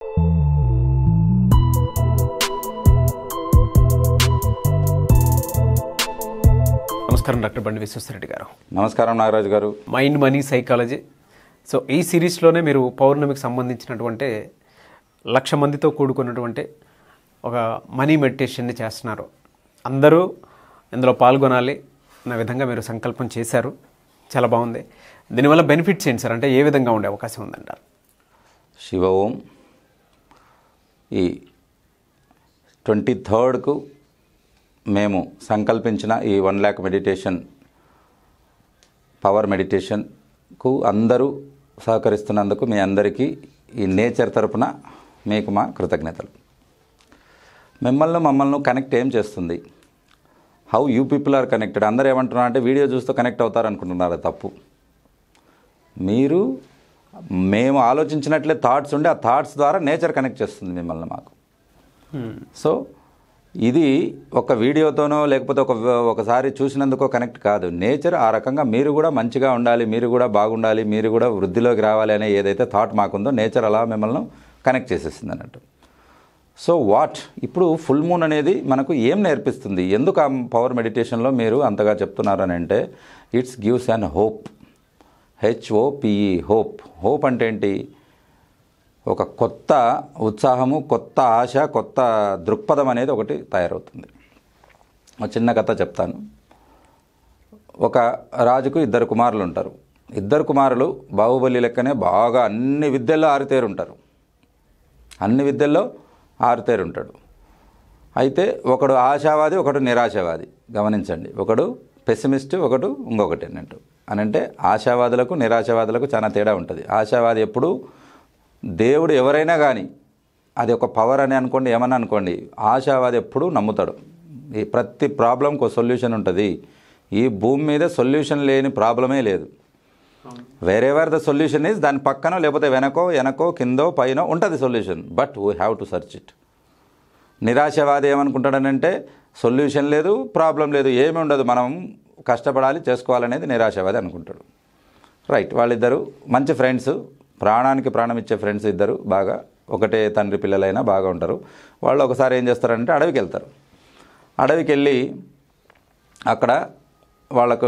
నమస్కారం డాక్టర్ బండి విశ్వేశ్వరరెడ్డి గారు నమస్కారం నాగరాజు గారు మైండ్ మనీ సైకాలజీ సో ఈ సిరీస్లోనే మీరు పౌర్ణమికి సంబంధించినటువంటి లక్ష మందితో కూడుకున్నటువంటి ఒక మనీ మెడిటేషన్ని చేస్తున్నారు అందరూ ఇందులో పాల్గొనాలి అన్న విధంగా మీరు సంకల్పం చేశారు చాలా బాగుంది దీనివల్ల బెనిఫిట్స్ ఏంటి సార్ అంటే ఏ విధంగా ఉండే అవకాశం ఉందంటారు శివ ఓం ఈ ట్వంటీ థర్డ్కు మేము సంకల్పించిన ఈ వన్ ల్యాక్ మెడిటేషన్ పవర్ మెడిటేషన్కు అందరూ సహకరిస్తున్నందుకు మీ అందరికీ ఈ నేచర్ తరపున మీకు మా కృతజ్ఞతలు మిమ్మల్ని మమ్మల్ని కనెక్ట్ ఏం చేస్తుంది how you people are connected అందరూ ఏమంటున్నారు అంటే వీడియో చూస్తూ కనెక్ట్ అవుతారు అనుకుంటున్నారు అది తప్పు మీరు మేము ఆలోచించినట్లే థాట్స్ ఉండి ఆ థాట్స్ ద్వారా నేచర్ కనెక్ట్ చేస్తుంది మిమ్మల్ని మాకు సో ఇది ఒక వీడియోతోనో లేకపోతే ఒక ఒకసారి చూసినందుకో కనెక్ట్ కాదు నేచర్ ఆ రకంగా మీరు కూడా మంచిగా ఉండాలి మీరు కూడా బాగుండాలి మీరు కూడా వృద్ధిలోకి రావాలి అనే ఏదైతే థాట్ మాకుందో నేచర్ అలా మిమ్మల్ని కనెక్ట్ చేసేస్తుంది అన్నట్టు సో వాట్ ఇప్పుడు ఫుల్ మూన్ అనేది మనకు ఏం నేర్పిస్తుంది ఎందుకు ఆ పవర్ మెడిటేషన్లో మీరు అంతగా చెప్తున్నారు అని అంటే it's gives an hope H O P E hope hope అంటే ఏంటి ఒక కొత్త ఉత్సాహము కొత్త ఆశ కొత్త దృక్పథం అనేది ఒకటి తయారవుతుంది ఒక చిన్న కథ చెప్తాను ఒక రాజుకు ఇద్దరు కుమారులు ఉంటారు ఇద్దరు కుమారులు బాహుబలి లెక్కనే బాగా అన్ని విద్యల్లో ఆరితేరు ఉంటారు అన్ని విద్యల్లో ఆరితేరు ఉంటాడు అయితే ఒకడు ఆశావాది ఒకడు నిరాశావాది గమనించండి ఒకడు పెసిమిస్ట్ ఒకడు ఇంకొకటి అన్నట్టు అని అంటే ఆశావాదులకు నిరాశావాదులకు చాలా తేడా ఉంటుంది ఆశావాది ఎప్పుడు దేవుడు ఎవరైనా కానీ అది ఒక పవర్ అని అనుకోండి ఏమని అనుకోండి ఆశావాది ఎప్పుడు నమ్ముతాడు ఈ ప్రతి ప్రాబ్లంకి ఒక సొల్యూషన్ ఉంటుంది ఈ భూమి మీద సొల్యూషన్ లేని ప్రాబ్లమే లేదు వేరెవర్ ద సొల్యూషన్ ఈజ్ దాని పక్కన లేకపోతే వెనకో వెనకో కిందో పైన ఉంటుంది solution but we have to search it నిరాశవాది ఏమనుకుంటాడనంటే సొల్యూషన్ లేదు ప్రాబ్లం లేదు ఏమి ఉండదు మనం కష్టపడాలి చేసుకోవాలనేది నిరాశవాది అనుకుంటాడు రైట్ వాళ్ళిద్దరు మంచి ఫ్రెండ్స్ ప్రాణానికి ప్రాణం ఇచ్చే ఫ్రెండ్స్ ఇద్దరు బాగా ఒకటే తండ్రి పిల్లలైనా బాగా ఉంటారు వాళ్ళు ఒకసారి ఏం చేస్తారంటే అడవికి వెళ్తారు అడవికి వెళ్ళి అక్కడ వాళ్ళకు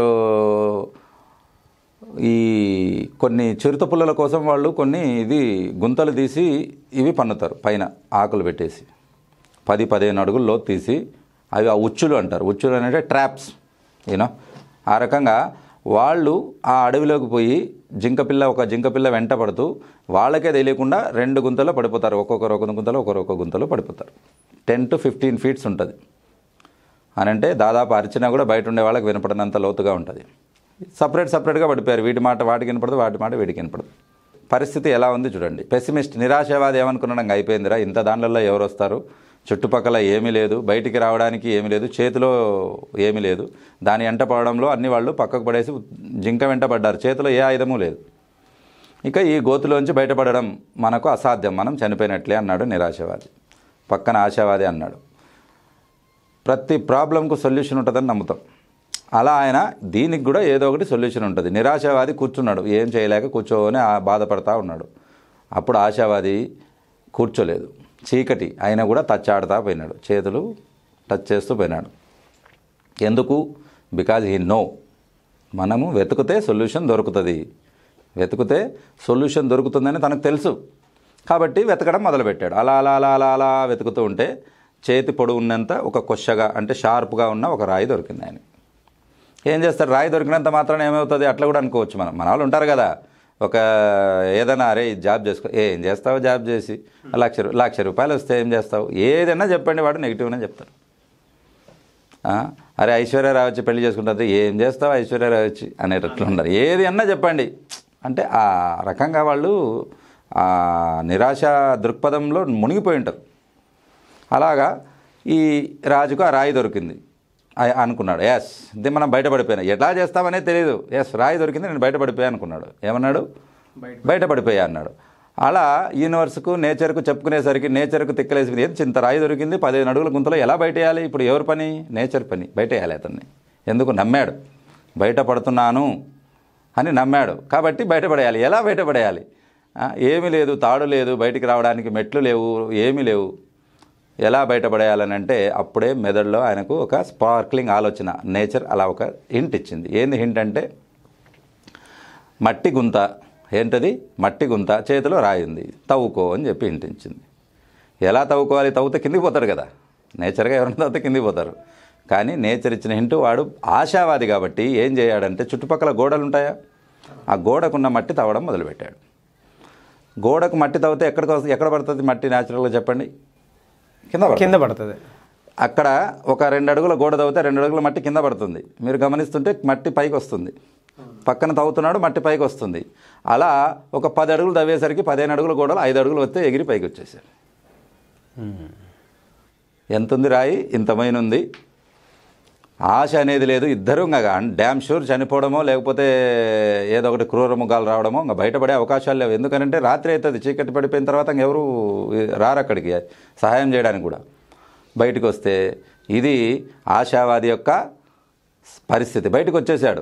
ఈ కొన్ని చిరుత పుల్లల కోసం వాళ్ళు కొన్ని ఇది గుంతలు తీసి ఇవి పన్నుతారు పైన ఆకులు పెట్టేసి పది పదిహేను అడుగులు లోతు తీసి అవి ఆ ఉచ్చులు అంటారు ఉచ్చులు అంటే ట్రాప్స్ యూనో ఆ రకంగా వాళ్ళు ఆ అడవిలోకి పోయి జింకపిల్ల ఒక జింకపిల్ల వెంట పడుతూ వాళ్ళకే తెలియకుండా రెండు గుంతలో పడిపోతారు ఒక్కొక్కరు ఒక గుంతలో ఒక్కొక్కరు ఒక గుంతలో పడిపోతారు టెన్ టు ఫిఫ్టీన్ ఫీట్స్ ఉంటుంది అని అంటే దాదాపు అరిచినా కూడా బయట ఉండే వాళ్ళకి వినపడినంత లోతుగా ఉంటుంది సపరేట్ సపరేట్గా పడిపోయారు వీటి మాట వాటికి వినపడదు వాటి మాట వీటికి వినపడదు పరిస్థితి ఎలా ఉంది చూడండి పెసిమిస్ట్ నిరాశావాది ఏమనుకున్నాడు అయిపోయిందిరా ఇంత దానిలలో ఎవరు వస్తారు చుట్టుపక్కల ఏమీ లేదు బయటికి రావడానికి ఏమీ లేదు చేతిలో ఏమీ లేదు దాని వెంట పడడంలో అన్ని వాళ్ళు పక్కకు పడేసి జింక వెంట పడ్డారు చేతిలో ఏ ఆయుధము లేదు ఇక ఈ గోతులోంచి బయటపడడం మనకు అసాధ్యం మనం చనిపోయినట్లే అన్నాడు నిరాశవాది పక్కన ఆశావాది అన్నాడు ప్రతి ప్రాబ్లంకు సొల్యూషన్ ఉంటుందని నమ్ముతాం అలా ఆయన దీనికి కూడా ఏదో ఒకటి సొల్యూషన్ ఉంటుంది నిరాశావాది కూర్చున్నాడు ఏం చేయలేక కూర్చోని ఆ బాధపడతా ఉన్నాడు అప్పుడు ఆశావాది కూర్చోలేదు చీకటి ఆయన కూడా టచ్ ఆడుతా పోయినాడు చేతులు టచ్ చేస్తూ పోయినాడు ఎందుకు బికాజ్ హీ నో మనము వెతుకుతే సొల్యూషన్ దొరుకుతుంది వెతుకుతే సొల్యూషన్ దొరుకుతుందని తనకు తెలుసు కాబట్టి వెతకడం మొదలుపెట్టాడు అలా అలా అలా అలా అలా వెతుకుతూ ఉంటే చేతి పొడవు ఉన్నంత ఒక కొచ్చగా అంటే షార్ప్గా ఉన్న ఒక రాయి దొరికింది ఆయన ఏం చేస్తారు రాయి దొరికినంత మాత్రాన ఏమవుతుంది అట్లా కూడా అనుకోవచ్చు మనం మన వాళ్ళు ఉంటారు కదా ఒక ఏదైనా అరే ఇది జాబ్ చేసుకో ఏం చేస్తావు జాబ్ చేసి లక్ష రూ- లక్ష రూపాయలు వస్తే ఏం చేస్తావు ఏదైనా చెప్పండి వాడు నెగిటివ్నే చెప్తారు ఆ, అరే ఐశ్వర్యరావు వచ్చి పెళ్లి చేసుకుంటుంది ఏం చేస్తావు ఐశ్వర్యరావు వచ్చి అనేటట్లు ఉన్నారు ఏది అన్నా చెప్పండి అంటే ఆ రకంగా వాళ్ళు ఆ నిరాశ దృక్పథంలో మునిగిపోయి ఉంటారు అలాగా ఈ రాజుకు ఆ రాయి దొరికింది ఆ- అనుకున్నాడు ఎస్ ఇది మనం బయటపడిపోయినా ఎట్లా చేస్తామనేది తెలియదు ఎస్ రాయి దొరికింది నేను బయటపడిపోయా అనుకున్నాడు ఏమన్నాడు బయటపడిపోయా అన్నాడు అలా యూనివర్స్కు నేచర్కు చెప్పుకునేసరికి నేచర్కు తిక్కలేసింది ఏది చింత రాయి దొరికింది పదిహేను అడుగుల గుంతలో ఎలా బయటేయాలి ఇప్పుడు ఎవరి పని నేచర్ పని బయటేయాలి అతన్ని ఎందుకు నమ్మాడు బయటపడుతున్నాను అని నమ్మాడు కాబట్టి బయటపడేయాలి ఎలా బయటపడేయాలి ఆ, ఏమీ లేదు తాడు లేదు బయటికి రావడానికి మెట్లు లేవు ఏమీ లేవు ఎలా బయటపడేయాలని అంటే అప్పుడే మెదడులో ఆయనకు ఒక స్పార్క్లింగ్ ఆలోచన నేచర్ అలా ఒక హింట్ ఇచ్చింది ఏంది హింట్ అంటే మట్టి గుంత ఏంటది మట్టి గుంత చేతిలో రాయి ఉంది తవ్వుకో అని చెప్పి హింట్ ఇచ్చింది ఎలా తవ్వుకోవాలి తవ్వుతే కిందికి పోతారు కదా నేచర్గా ఎవరైనా తవ్వుతే కిందికి పోతారు కానీ నేచర్ ఇచ్చిన హింటు వాడు ఆశావాది కాబట్టి ఏం చేయాడంటే చుట్టుపక్కల గోడలు ఉంటాయా ఆ గోడకున్న మట్టి తవ్వడం మొదలుపెట్టాడు గోడకు మట్టి తవ్వితే ఎక్కడికి వస్తుంది ఎక్కడ పడుతుంది మట్టి న్యాచురల్గా చెప్పండి కింద పడుతుంది కింద పడుతుంది అక్కడ ఒక రెండు అడుగుల గోడ తవ్వితే రెండు అడుగుల మట్టి కింద పడుతుంది మీరు గమనిస్తుంటే మట్టి పైకి వస్తుంది పక్కన తవ్వుతున్నాడు మట్టి పైకి వస్తుంది అలా ఒక పది అడుగులు తవ్వేసరికి పదిహేను అడుగుల గోడలు ఐదు అడుగులు వస్తే ఎగిరి పైకి వచ్చేసారు ఎంత ఉంది రాయి ఇంతమైన ఉంది ఆశ అనేది లేదు ఇద్దరు ఇంకా డ్యామ్ షూర్ చనిపోవడమో లేకపోతే ఏదో ఒకటి క్రూర ముఖాలు రావడమో ఇంకా బయటపడే అవకాశాలు లేవు ఎందుకంటే రాత్రి అవుతుంది చీకటి పడిపోయిన తర్వాత ఇంకెవరు రారు అక్కడికి సహాయం చేయడానికి కూడా బయటకు వస్తే ఇది ఆశావాది యొక్క పరిస్థితి బయటకు వచ్చేసాడు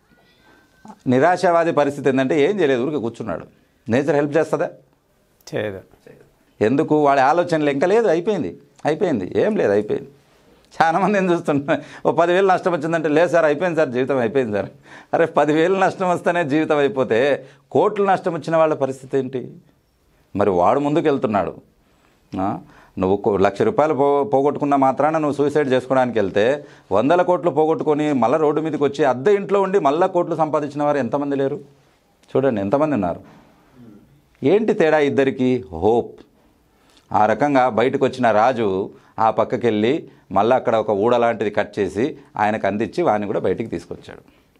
నిరాశావాది పరిస్థితి ఏంటంటే ఏం చేయలేదు ఊరికి కూర్చున్నాడు నేచర్ హెల్ప్ చేస్తుందా చేయదు ఎందుకు వాడి ఆలోచనలు ఇంకా లేదు అయిపోయింది అయిపోయింది ఏం లేదు అయిపోయింది చాలా మంది ఏం చూస్తున్నా ఓ పదివేలు నష్టం వచ్చిందంటే లేదు సార్ అయిపోయింది సార్ జీవితం అయిపోయింది సార్ అరే పదివేలు నష్టం వస్తేనే జీవితం అయిపోతే కోట్లు నష్టం వచ్చిన వాళ్ళ పరిస్థితి ఏంటి మరి వాడు ముందుకు వెళ్తున్నాడు ఆ? నువ్వు కో- లక్ష రూపాయలు పో పోగొట్టుకున్న మాత్రాన నువ్వు సూసైడ్ చేసుకోవడానికి వెళ్తే వందల కోట్లు పోగొట్టుకొని మళ్ళీ రోడ్డు మీదకి వచ్చి అద్దె ఇంట్లో ఉండి మళ్ళీ కోట్లు సంపాదించిన వారు ఎంతమంది లేరు చూడండి ఎంతమంది ఉన్నారు ఏంటి తేడా ఇద్దరికి హోప్ ఆ రకంగా బయటకు వచ్చిన రాజు ఆ పక్కకి వెళ్ళి మళ్ళీ అక్కడ ఒక ఊడ లాంటిది కట్ చేసి ఆయనకు అందించి వాడిని కూడా బయటికి తీసుకొచ్చాడు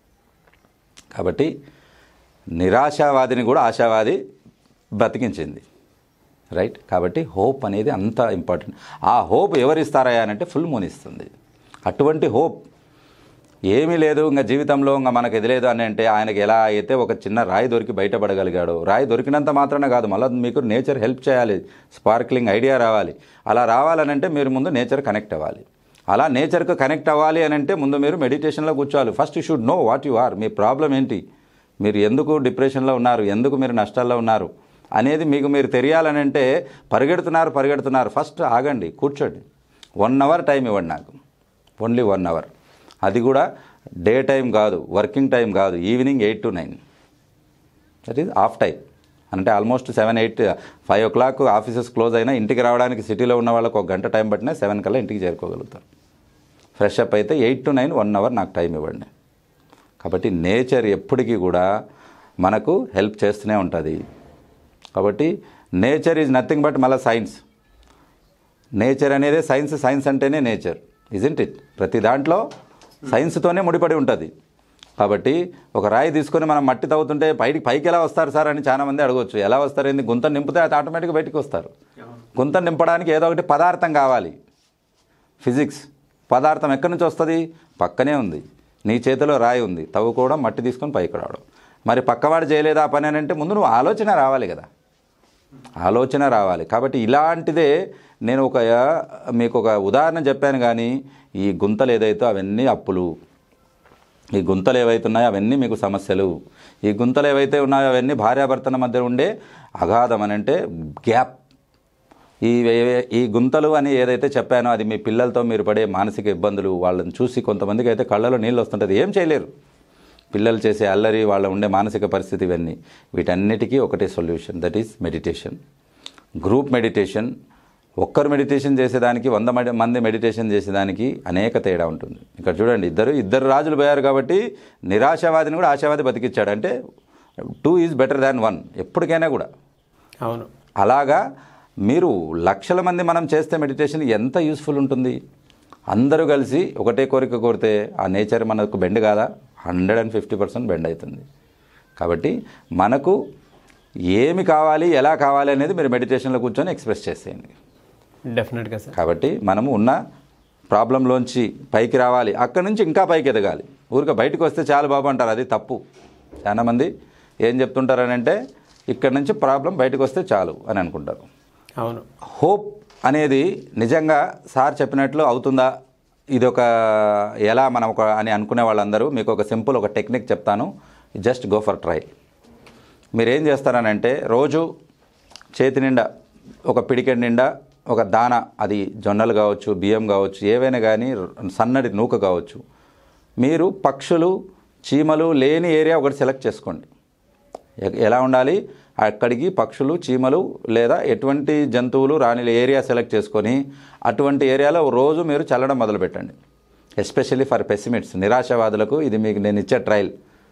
కాబట్టి నిరాశావాదిని కూడా ఆశావాది బతికించింది రైట్ కాబట్టి హోప్ అనేది అంత ఇంపార్టెంట్ ఆ హోప్ ఎవరిస్తారయ్యా అంటే ఫుల్ మూన్ ఇస్తుంది అటువంటి హోప్ ఏమీ లేదు ఇంకా జీవితంలో ఇంకా మనకు ఎదిలేదు అని అంటే ఆయనకి ఎలా అయితే ఒక చిన్న రాయి దొరికి బయటపడగలిగాడు రాయి దొరికినంత మాత్రమే కాదు మళ్ళీ మీకు నేచర్ హెల్ప్ చేయాలి స్పార్క్లింగ్ ఐడియా రావాలి అలా రావాలని అంటే మీరు ముందు నేచర్ కనెక్ట్ అవ్వాలి అలా నేచర్కు కనెక్ట్ అవ్వాలి అని అంటే ముందు మీరు మెడిటేషన్లో కూర్చోవాలి first you should know what you are మీ ప్రాబ్లం ఏంటి మీరు ఎందుకు డిప్రెషన్లో ఉన్నారు ఎందుకు మీరు నష్టాల్లో ఉన్నారు అనేది మీకు మీరు తెలియాలని అంటే పరిగెడుతున్నారు పరిగెడుతున్నారు ఫస్ట్ ఆగండి కూర్చోండి వన్ అవర్ టైం ఇవ్వండి నాకు ఓన్లీ వన్ అవర్ అది కూడా డే టైం కాదు వర్కింగ్ టైం కాదు evening eight to nine that is off time అంటే almost seven eight five o'clock offices close అయినా ఇంటికి రావడానికి సిటీలో ఉన్న వాళ్ళకి ఒక గంట టైం పట్టినా సెవెన్ కల్లా ఇంటికి చేరుకోగలుగుతారు ఫ్రెష్ అప్ అయితే eight to nine one hour నాకు టైం ఇవ్వండి కాబట్టి నేచర్ ఎప్పటికీ కూడా మనకు హెల్ప్ చేస్తూనే ఉంటుంది కాబట్టి నేచర్ ఈజ్ నథింగ్ బట్ మళ్ళీ సైన్స్ నేచర్ అనేది సైన్స్ సైన్స్ అంటేనే నేచర్ ఇజంట్ ఇట్ ప్రతి దాంట్లో సైన్స్తోనే ముడిపడి ఉంటుంది కాబట్టి ఒక రాయి తీసుకొని మనం మట్టి తవ్వుతుంటే పైకి పైకి ఎలా వస్తారు సార్ అని చాలా మంది అడగవచ్చు ఎలా వస్తారు ఏంది గుంత నింపితే అది ఆటోమేటిక్గా బయటికి వస్తారు గుంత నింపడానికి ఏదో ఒకటి పదార్థం కావాలి ఫిజిక్స్ పదార్థం ఎక్కడి నుంచి వస్తుంది పక్కనే ఉంది నీ చేతిలో రాయి ఉంది తవ్వుకోవడం మట్టి తీసుకొని పైకి రావడం మరి పక్కవాడు చేయలేదా ఆ పని అని అంటే ముందు నువ్వు ఆలోచన రావాలి కదా ఆలోచన రావాలి కాబట్టి ఇలాంటిదే నేను ఒక మీకు ఒక ఉదాహరణ చెప్పాను కానీ ఈ గుంతలు ఏదైతే అవన్నీ అప్పులు ఈ గుంతలు ఏవైతే ఉన్నాయో అవన్నీ మీకు సమస్యలు ఈ గుంతలు ఏవైతే ఉన్నాయో అవన్నీ భార్యాభర్తల మధ్య ఉండే అగాధం అని అంటే గ్యాప్ ఈ వే- ఈ గుంతలు అని ఏదైతే చెప్పానో అది మీ పిల్లలతో మీరు పడే మానసిక ఇబ్బందులు వాళ్ళని చూసి కొంతమందికి అయితే కళ్ళలో నీళ్ళు వస్తుంటుంది ఏం చేయలేరు పిల్లలు చేసే అల్లరి వాళ్ళ ఉండే మానసిక పరిస్థితి ఇవన్నీ వీటన్నిటికీ ఒకటే solution that is meditation group meditation ఒక్కరు మెడిటేషన్ చేసేదానికి వంద మడి- మంది మెడిటేషన్ చేసేదానికి అనేక తేడా ఉంటుంది ఇక్కడ చూడండి ఇద్దరు ఇద్దరు రాజులు పోయారు కాబట్టి నిరాశావాదిని కూడా ఆశావాది బతికిచ్చాడు అంటే two is better than one ఎప్పటికైనా కూడా అవును అలాగా మీరు లక్షల మంది మనం చేస్తే మెడిటేషన్ ఎంత యూస్ఫుల్ ఉంటుంది అందరూ కలిసి ఒకటే కోరిక కోరితే ఆ నేచర్ మనకు బెండ్ కాదా hundred and fifty percent bend అవుతుంది కాబట్టి మనకు ఏమి కావాలి ఎలా కావాలి అనేది మీరు మెడిటేషన్లో కూర్చొని ఎక్స్ప్రెస్ చేసేయండి డెఫినెట్గా సార్ కాబట్టి మనము ఉన్న ప్రాబ్లంలోంచి పైకి రావాలి అక్కడి నుంచి ఇంకా పైకి ఎదగాలి ఊరికే బయటకు వస్తే చాలా బాబు అంటారు అది తప్పు చాలామంది ఏం చెప్తుంటారనంటే ఇక్కడి నుంచి ప్రాబ్లం బయటకు వస్తే చాలు అని అనుకుంటారు అవును హోప్ అనేది నిజంగా సార్ చెప్పినట్లు అవుతుందా ఇది ఒక ఎలా మనం ఒక అని అనుకునే వాళ్ళందరూ మీకు ఒక సింపుల్ ఒక టెక్నిక్ చెప్తాను జస్ట్ గో ఫర్ ట్రయల్ మీరు ఏం చేస్తారనంటే రోజు చేతి నిండా ఒక పిడికెడ్ నిండా ఒక దాన అది జొన్నలు కావచ్చు బియ్యం కావచ్చు ఏవైనా కానీ సన్నటి నూక కావచ్చు మీరు పక్షులు చీమలు లేని ఏరియా ఒకటి సెలెక్ట్ చేసుకోండి ఎ- ఎలా ఉండాలి అక్కడికి పక్షులు చీమలు లేదా ఎటువంటి జంతువులు రాని ఏరియా సెలెక్ట్ చేసుకొని అటువంటి ఏరియాలో రోజు మీరు చల్లడం మొదలుపెట్టండి ఎస్పెషల్లీ ఫర్ పెసిమిట్స్ నిరాశవాదులకు ఇది మీకు నేను ఇచ్చే ట్రయల్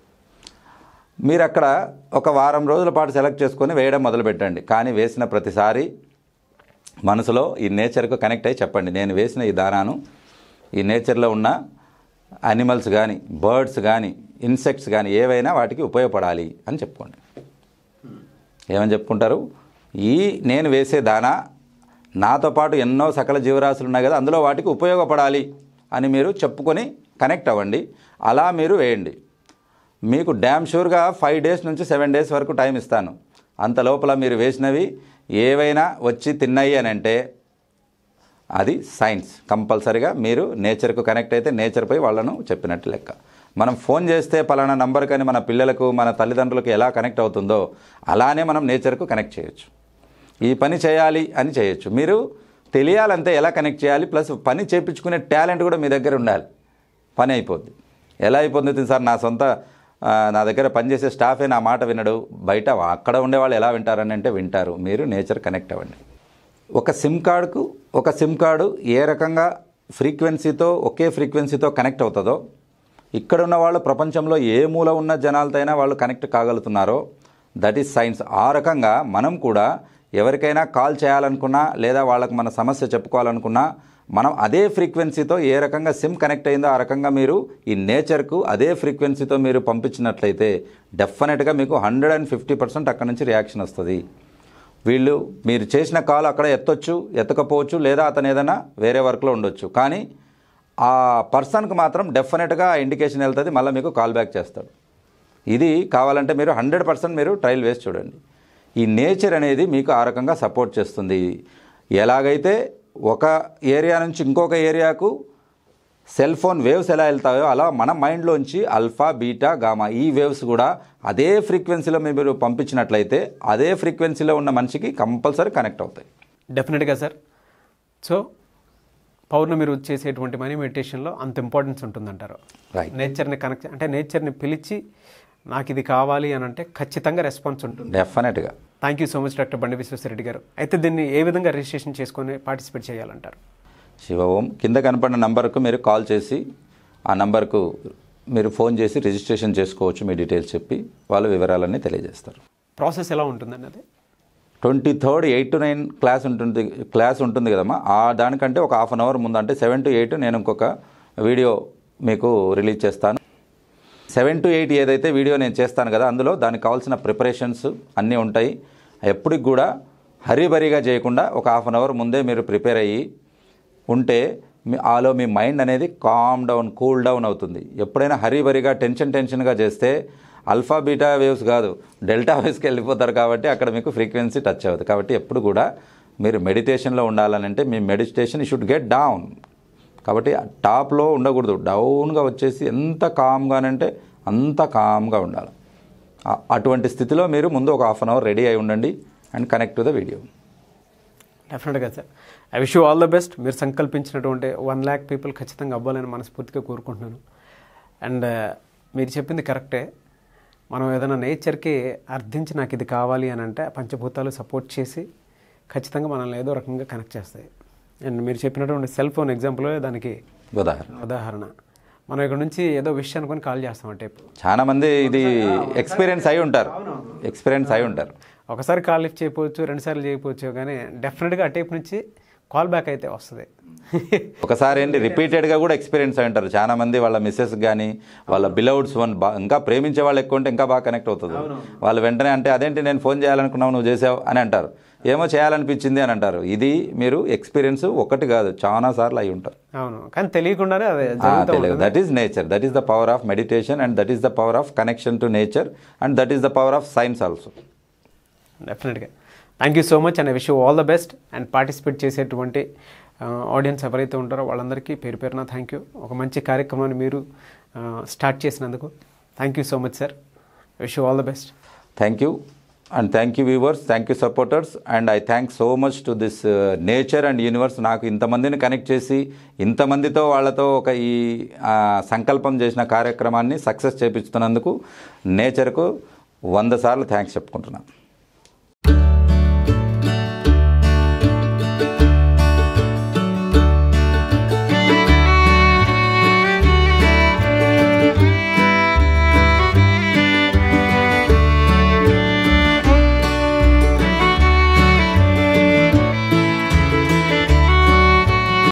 మీరు అక్కడ ఒక వారం రోజుల పాటు సెలెక్ట్ చేసుకొని వేయడం మొదలుపెట్టండి కానీ వేసిన ప్రతిసారి మనసులో ఈ నేచర్కు కనెక్ట్ అయ్యి చెప్పండి నేను వేసిన ఈ దానాను ఈ నేచర్లో ఉన్న యానిమల్స్ కానీ బర్డ్స్ కానీ ఇన్సెక్ట్స్ కానీ ఏవైనా వాటికి ఉపయోగపడాలి అని చెప్పుకోండి ఏమని చెప్పుకుంటారు ఈ నేను వేసే దానా నాతో పాటు ఎన్నో సకల జీవరాశులు ఉన్నాయి కదా అందులో వాటికి ఉపయోగపడాలి అని మీరు చెప్పుకొని కనెక్ట్ అవ్వండి అలా మీరు వేయండి మీకు డ్యామ్ షూర్గా ఫైవ్ డేస్ నుంచి సెవెన్ డేస్ వరకు టైం ఇస్తాను అంత లోపల మీరు వేసినవి ఏవైనా వచ్చి తిన్నాయి అని అంటే అది సైన్స్ కంపల్సరిగా మీరు నేచర్కు కనెక్ట్ అయితే నేచర్పై వాళ్ళను చెప్పినట్టు లెక్క మనం ఫోన్ చేస్తే పలానా నంబర్ కానీ మన పిల్లలకు మన తల్లిదండ్రులకు ఎలా కనెక్ట్ అవుతుందో అలానే మనం నేచర్కు కనెక్ట్ చేయొచ్చు ఈ పని చేయాలి అని చేయొచ్చు మీరు తెలియాలంటే ఎలా కనెక్ట్ చేయాలి ప్లస్ పని చేయించుకునే టాలెంట్ కూడా మీ దగ్గర ఉండాలి పని అయిపోద్ది ఎలా అయిపోతుంది సార్ నా సొంత ఆ, నా దగ్గర పనిచేసే స్టాఫే నా మాట వినడు బయట అక్కడ ఉండే వాళ్ళు ఎలా వింటారని అంటే వింటారు మీరు నేచర్ కనెక్ట్ అవ్వండి ఒక సిమ్ కార్డుకు ఒక సిమ్ కార్డు ఏ రకంగా ఫ్రీక్వెన్సీతో ఒకే ఫ్రీక్వెన్సీతో కనెక్ట్ అవుతుందో ఇక్కడ ఉన్న వాళ్ళు ప్రపంచంలో ఏ మూల ఉన్న జనాలతో అయినా వాళ్ళు కనెక్ట్ కాగలుగుతున్నారో దట్ ఈస్ సైన్స్ ఆ రకంగా మనం కూడా ఎవరికైనా కాల్ చేయాలనుకున్నా లేదా వాళ్ళకి మన సమస్య చెప్పుకోవాలనుకున్నా మనం అదే ఫ్రీక్వెన్సీతో ఏ రకంగా సిమ్ కనెక్ట్ అయిందో ఆ రకంగా మీరు ఈ నేచర్కు అదే ఫ్రీక్వెన్సీతో మీరు పంపించినట్లయితే డెఫినెట్గా మీకు హండ్రెడ్ అండ్ ఫిఫ్టీ పర్సెంట్ అక్కడ నుంచి రియాక్షన్ వస్తుంది వీళ్ళు మీరు చేసిన కాల్ అక్కడ ఎత్తొచ్చు ఎత్తకపోవచ్చు లేదా అతను ఏదైనా వేరే వర్క్లో ఉండొచ్చు కానీ ఆ పర్సన్కి మాత్రం డెఫినెట్గా ఆ ఇండికేషన్ వెళ్తుంది మళ్ళీ మీకు కాల్ బ్యాక్ చేస్తాడు ఇది కావాలంటే మీరు హండ్రెడ్ పర్సెంట్ మీరు ట్రయల్ వేసి చూడండి ఈ నేచర్ అనేది మీకు ఆ రకంగా సపోర్ట్ చేస్తుంది ఎలాగైతే ఒక ఏరియా నుంచి ఇంకొక ఏరియాకు సెల్ ఫోన్ వేవ్స్ ఎలా వెళ్తాయో అలా మన మైండ్లోంచి అల్ఫా బీటా గామా ఈ వేవ్స్ కూడా అదే ఫ్రీక్వెన్సీలో మీరు పంపించినట్లయితే అదే ఫ్రీక్వెన్సీలో ఉన్న మనిషికి కంపల్సరీ కనెక్ట్ అవుతాయి డెఫినెట్గా సార్ సో పౌర్ణమి రోజు చేసేటువంటి మనీ మెడిటేషన్లో అంత ఇంపార్టెన్స్ ఉంటుందంటారు Right. నేచర్ని కనెక్ట్ అంటే నేచర్ని పిలిచి నాకు ఇది కావాలి అని అంటే ఖచ్చితంగా రెస్పాన్స్ ఉంటుంది డెఫినెట్గా thank you so much doctor Bandi Visweswara Reddy గారు అయితే దీన్ని ఏ విధంగా రిజిస్ట్రేషన్ చేసుకొని పార్టిసిపేట్ చేయాలంటారు శివ ఓం కింద కనపడిన నంబర్కు మీరు కాల్ చేసి ఆ నంబర్కు మీరు ఫోన్ చేసి రిజిస్ట్రేషన్ చేసుకోవచ్చు మీ డీటెయిల్స్ చెప్పి వాళ్ళ వివరాలన్నీ తెలియజేస్తారు ప్రాసెస్ ఎలా ఉంటుందండి అది twenty third eight to nine class ఉంటుంది క్లాస్ ఉంటుంది కదమ్మా ఆ దానికంటే ఒక హాఫ్ అన్ అవర్ ముందు అంటే సెవెన్ టు ఎయిట్ నేను ఇంకొక వీడియో మీకు రిలీజ్ చేస్తాను సెవెన్ టు ఎయిట్ ఏదైతే వీడియో నేను చేస్తాను కదా అందులో దానికి కావాల్సిన ప్రిపరేషన్స్ అన్నీ ఉంటాయి ఎప్పటికి కూడా హరీబరీగా చేయకుండా ఒక హాఫ్ అన్ అవర్ ముందే మీరు ప్రిపేర్ అయ్యి ఉంటే మీ ఆలో మీ మైండ్ అనేది కామ్ డౌన్ కూల్ డౌన్ అవుతుంది ఎప్పుడైనా హరీబరీగా టెన్షన్ టెన్షన్గా చేస్తే అల్ఫా బీటా వేవ్స్ కాదు డెల్టా వేవ్స్కి వెళ్ళిపోతారు కాబట్టి అక్కడ మీకు ఫ్రీక్వెన్సీ టచ్ అవుతుంది కాబట్టి ఎప్పుడు కూడా మీరు మెడిటేషన్లో ఉండాలనంటే మీ మెడిటేషన్ షుడ్ గెట్ డౌన్ కాబట్టి టాప్లో ఉండకూడదు డౌన్గా వచ్చేసి ఎంత కామ్గానంటే అంత కామ్గా ఉండాలి ఆ- అటువంటి స్థితిలో మీరు ముందు ఒక హాఫ్ అన్ అవర్ రెడీ అయి ఉండండి and connect to the video డెఫినెట్గా sir I wish you all the best మీరు సంకల్పించినటువంటి వన్ ల్యాక్ పీపుల్ ఖచ్చితంగా అవ్వాలని మనస్ఫూర్తిగా కోరుకుంటున్నాను అండ్ మీరు చెప్పింది కరెక్టే మనం ఏదైనా నేచర్కి అర్థించి నాకు ఇది కావాలి అని అంటే పంచభూతాలు సపోర్ట్ చేసి ఖచ్చితంగా మనల్ని ఏదో రకంగా కనెక్ట్ చేస్తాయి అండ్ మీరు చెప్పినటువంటి సెల్ ఫోన్ ఎగ్జాంపుల్ దానికి ఉదాహరణ ఉదాహరణ మనం ఇక్కడ నుంచి ఏదో విషయం అనుకొని కాల్ చేస్తాం ఆ టైప్ చాలా మంది ఇది ఎక్స్పీరియన్స్ అయి ఉంటారు ఎక్స్పీరియన్స్ అయి ఉంటారు ఒకసారి కాల్ లిఫ్ట్ చేయకపోవచ్చు రెండుసార్లు చేయకపోవచ్చు కానీ డెఫినెట్గా ఆ టైప్ నుంచి కాల్ బ్యాక్ అయితే వస్తుంది ఒకసారి ఏంటి రిపీటెడ్గా కూడా ఎక్స్పీరియన్స్ అయి ఉంటారు చాలా మంది వాళ్ళ మిస్సెస్ కానీ వాళ్ళ బిలౌడ్స్ వన్ బా ఇంకా ప్రేమించే వాళ్ళు ఎక్కువ ఉంటే ఇంకా బాగా కనెక్ట్ అవుతుంది వాళ్ళు వెంటనే అంటే అదేంటి నేను ఫోన్ చేయాలనుకున్నావు నువ్వు చేసావు అని అంటారు ఏమో చేయాలనిపించింది అని అంటారు ఇది మీరు ఎక్స్పీరియన్స్ ఒకటి కాదు చాలా సార్లు అయి ఉంటారు అవును కానీ తెలియకుండానే అది జరుగుతూ ఉంటుంది that is nature that is the power of meditation and that is the power of connection to nature and that is the power of science also డెఫినెట్గా thank you so much and wish all the best and participate చేసేటువంటి audience ఎవరైతే ఉంటారో వాళ్ళందరికీ పేరు పేరున thank you ఒక మంచి కార్యక్రమాన్ని మీరు స్టార్ట్ చేసినందుకు thank you so much sir wish all the best thank you and thank you viewers thank you supporters and I thank so much to this nature and universe నాకు ఇంతమందిని connect చేసి ఇంతమందితో వాళ్ళతో ఒక ఈ ఆ, సంకల్పం చేసిన కార్యక్రమాన్ని సక్సెస్ చేపిస్తున్నందుకు నేచర్కు వంద సార్లు థ్యాంక్స్ చెప్పుకుంటున్నాను